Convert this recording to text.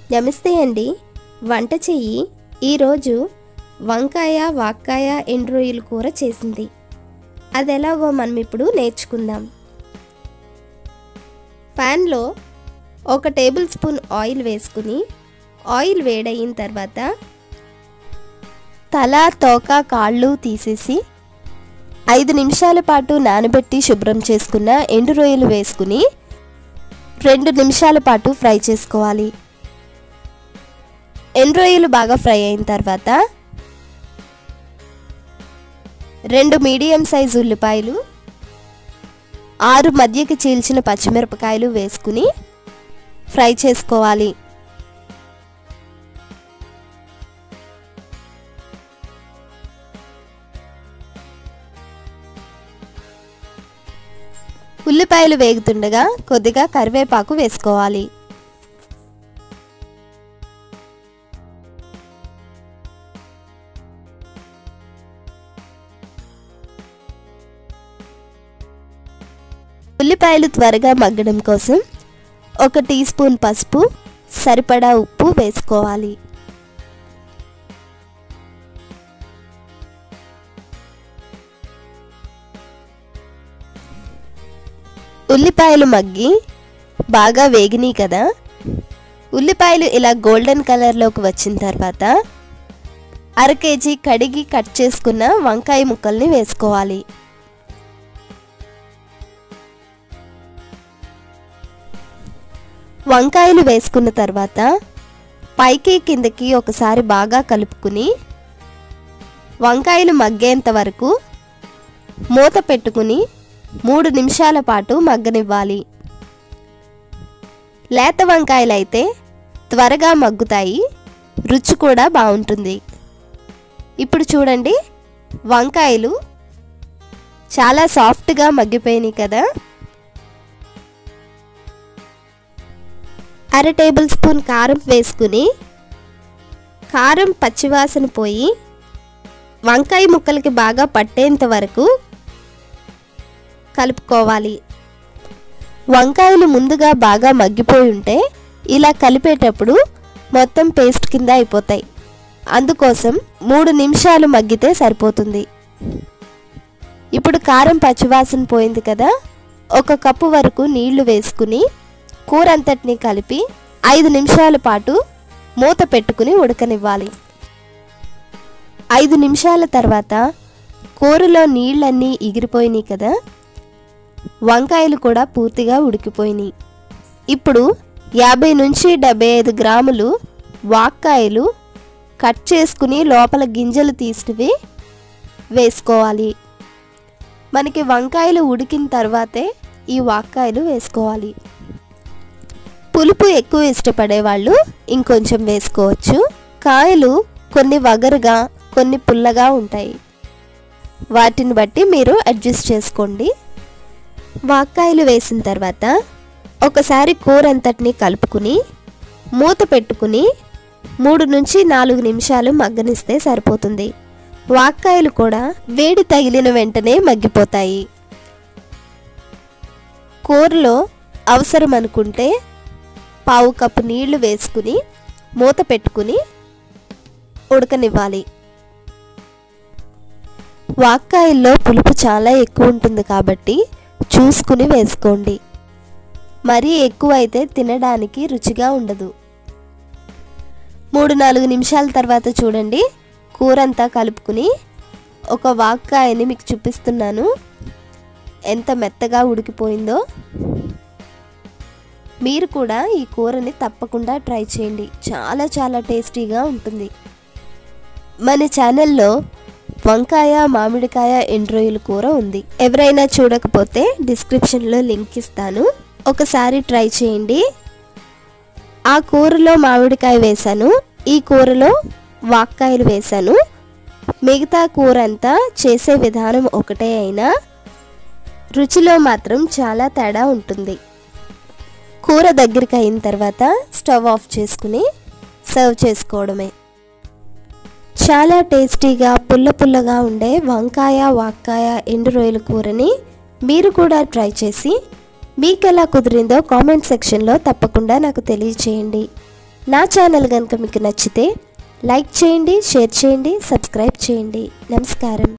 నమస్తే అండి వంట చెయ్యి ఈరోజు వంకాయ వాక్కాయ ఎండ్రోయిల్ కూర చేసింది అది ఎలాగో మనం ఇప్పుడు నేర్చుకుందాం ప్యాన్లో ఒక టేబుల్ స్పూన్ ఆయిల్ వేసుకుని ఆయిల్ వేడయిన తర్వాత తల తోక కాళ్ళు తీసేసి ఐదు నిమిషాల పాటు నానబెట్టి శుభ్రం చేసుకున్న ఎండు రొయ్యలు వేసుకుని రెండు నిమిషాల పాటు ఫ్రై చేసుకోవాలి ఎండు రొయ్యలు బాగా ఫ్రై అయిన తర్వాత రెండు మీడియం సైజు ఉల్లిపాయలు ఆరు మధ్యకి చీల్చిన పచ్చిమిరపకాయలు వేసుకుని ఫ్రై చేసుకోవాలి ఉల్లిపాయలు వేగుతుండగా కొద్దిగా కరివేపాకు వేసుకోవాలి ఉల్లిపాయలు త్వరగా మగ్గడం కోసం ఒక టీ స్పూన్ పసుపు సరిపడా ఉప్పు వేసుకోవాలి ఉల్లిపాయలు మగ్గి బాగా వేగినాయి కదా ఉల్లిపాయలు ఇలా గోల్డెన్ కలర్లోకి వచ్చిన తర్వాత అర కేజీ కడిగి కట్ చేసుకున్న వంకాయ ముక్కల్ని వేసుకోవాలి వంకాయలు వేసుకున్న తర్వాత పైకి కిందకి ఒకసారి బాగా కలుపుకుని వంకాయలు మగ్గేంత వరకు మూత పెట్టుకుని మూడు నిమిషాల పాటు మగ్గనివ్వాలి లేత వంకాయలు అయితే త్వరగా మగ్గుతాయి రుచి కూడా బాగుంటుంది ఇప్పుడు చూడండి వంకాయలు చాలా సాఫ్ట్గా మగ్గిపోయినాయి కదా అర టేబుల్ స్పూన్ కారం వేసుకుని కారం పచ్చివాసన పోయి వంకాయ ముక్కలకి బాగా పట్టేంత వరకు కలుపుకోవాలి వంకాయలు ముందుగా బాగా మగ్గిపోయి ఉంటే ఇలా కలిపేటప్పుడు మొత్తం పేస్ట్ కింద అయిపోతాయి అందుకోసం మూడు నిమిషాలు మగ్గితే సరిపోతుంది ఇప్పుడు కారం పచ్చివాసన పోయింది కదా ఒక కప్పు వరకు నీళ్లు వేసుకుని కూర అంతటిని కలిపి ఐదు నిమిషాల పాటు మూత పెట్టుకుని ఉడకనివ్వాలి ఐదు నిమిషాల తర్వాత కూరలో నీళ్ళన్నీ ఎగిరిపోయినాయి కదా వంకాయలు కూడా పూర్తిగా ఉడికిపోయినాయి ఇప్పుడు యాభై నుంచి డెబ్బై ఐదు గ్రాములు వాక్కాయలు కట్ చేసుకుని లోపల గింజలు తీసినవి వేసుకోవాలి మనకి వంకాయలు ఉడికిన తర్వాతే ఈ వాక్కాయలు వేసుకోవాలి పులుపు ఎక్కువ ఇష్టపడే వాళ్ళు ఇంకొంచెం వేసుకోవచ్చు కాయలు కొన్ని వగరుగా కొన్ని పుల్లగా ఉంటాయి వాటిని బట్టి మీరు అడ్జస్ట్ చేసుకోండి వాక్కాయలు వేసిన తర్వాత ఒకసారి కూర అంతటిని కలుపుకుని మూత పెట్టుకుని మూడు నుంచి నాలుగు నిమిషాలు మగ్గనిస్తే సరిపోతుంది వాక్కాయలు కూడా వేడి తగిలిన వెంటనే మగ్గిపోతాయి కూరలో అవసరం అనుకుంటే పావు కప్పు నీళ్లు వేసుకుని మూత పెట్టుకుని ఉడకనివ్వాలి వాక్కాయల్లో పులుపు చాలా ఎక్కువ ఉంటుంది కాబట్టి చూసుకుని వేసుకోండి మరీ ఎక్కువ అయితే తినడానికి రుచిగా ఉండదు మూడు నాలుగు నిమిషాల తర్వాత చూడండి కూర అంతా కలుపుకుని ఒక వాక్కాయని మీకు చూపిస్తున్నాను ఎంత మెత్తగా ఉడికిపోయిందో మీరు కూడా ఈ కూరని తప్పకుండా ట్రై చేయండి చాలా చాలా టేస్టీగా ఉంటుంది మన ఛానల్లో వంకాయ మామిడికాయ ఎండ్రోయిల్ కూర ఉంది ఎవరైనా చూడకపోతే డిస్క్రిప్షన్లో లింక్ ఇస్తాను ఒకసారి ట్రై చేయండి ఆ కూరలో మామిడికాయ వేశాను ఈ కూరలో వాక్కాయలు వేశాను మిగతా కూర అంతా చేసే విధానం ఒకటే అయినా రుచిలో మాత్రం చాలా తేడా ఉంటుంది కూర దగ్గరికి అయిన తర్వాత స్టవ్ ఆఫ్ చేసుకుని సర్వ్ చేసుకోవడమే చాలా టేస్టీగా పుల్ల పుల్లగా ఉండే వంకాయ వాక్కాయ ఎండు రొయ్యల కూరని మీరు కూడా ట్రై చేసి మీకు ఎలా కుదిరిందో కామెంట్ సెక్షన్లో తప్పకుండా నాకు తెలియచేయండి నా ఛానల్ కనుక మీకు నచ్చితే లైక్ చేయండి షేర్ చేయండి సబ్స్క్రైబ్ చేయండి నమస్కారం